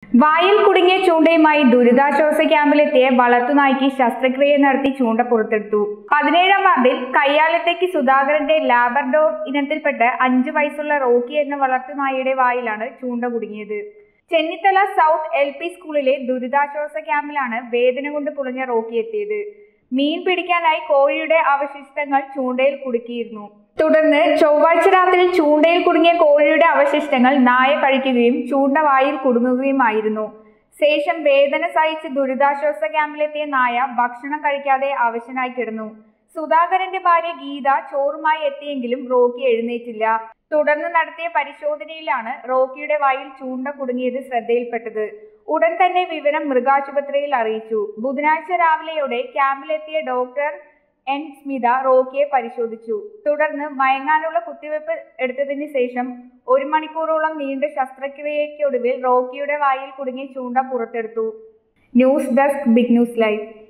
വായിൽ കുടുങ്ങിയ ചൂണ്ടയുമായി ദുരിതാശ്വാസ ക്യാമ്പിലെത്തിയ വളർത്തുനായ്ക്ക് ശസ്ത്രക്രിയ നടത്തി ചൂണ്ട പുറത്തെടുത്തു പതിനേഴാം വാർഡിൽ കയ്യാലത്തേക്ക് സുധാകരന്റെ ലാബർഡോർ ഇനത്തിൽപ്പെട്ട് അഞ്ചു വയസ്സുള്ള റോക്കി എന്ന വളർത്തുനായയുടെ വായിലാണ് ചൂണ്ട കുടുങ്ങിയത് ചെന്നിത്തല സൗത്ത് എൽ പി സ്കൂളിലെ ദുരിതാശ്വാസ ക്യാമ്പിലാണ് വേദന കൊണ്ട് പുളഞ്ഞ റോക്കി എത്തിയത് മീൻ പിടിക്കാനായി കോഴിയുടെ അവശിഷ്ടങ്ങൾ ചൂണ്ടയിൽ കുടുക്കിയിരുന്നു തുടർന്ന് ചൊവ്വാഴ്ച രാത്രി ചൂണ്ടയിൽ കുടുങ്ങിയ കോഴിയുടെ അവശിഷ്ടങ്ങൾ നായ കഴിക്കുകയും ചൂണ്ട വായിൽ കുടുങ്ങുകയുമായിരുന്നു ശേഷം വേദന സഹിച്ച് ദുരിതാശ്വാസ ക്യാമ്പിലെത്തിയ നായ ഭക്ഷണം കഴിക്കാതെ അവശനായി കിടന്നു സുധാകരന്റെ ഭാര്യ ഗീത ചോറുമായി എത്തിയെങ്കിലും റോക്കി എഴുന്നേറ്റില്ല തുടർന്ന് നടത്തിയ പരിശോധനയിലാണ് റോക്കിയുടെ വായിൽ ചൂണ്ട കുടുങ്ങിയത് ശ്രദ്ധയിൽപ്പെട്ടത് ഉടൻ തന്നെ വിവരം മൃഗാശുപത്രിയിൽ അറിയിച്ചു ബുധനാഴ്ച രാവിലെയോടെ ക്യാമ്പിലെത്തിയ ഡോക്ടർ എൻ സ്മിത റോക്കിയെ പരിശോധിച്ചു തുടർന്ന് മയങ്ങാനുള്ള കുത്തിവെപ്പ് എടുത്തതിന് ശേഷം ഒരു മണിക്കൂറോളം നീണ്ട ശസ്ത്രക്രിയയ്ക്കൊടുവിൽ റോക്കിയുടെ വായിൽ കുടുങ്ങിയ ചൂണ്ട പുറത്തെടുത്തു news desk big news live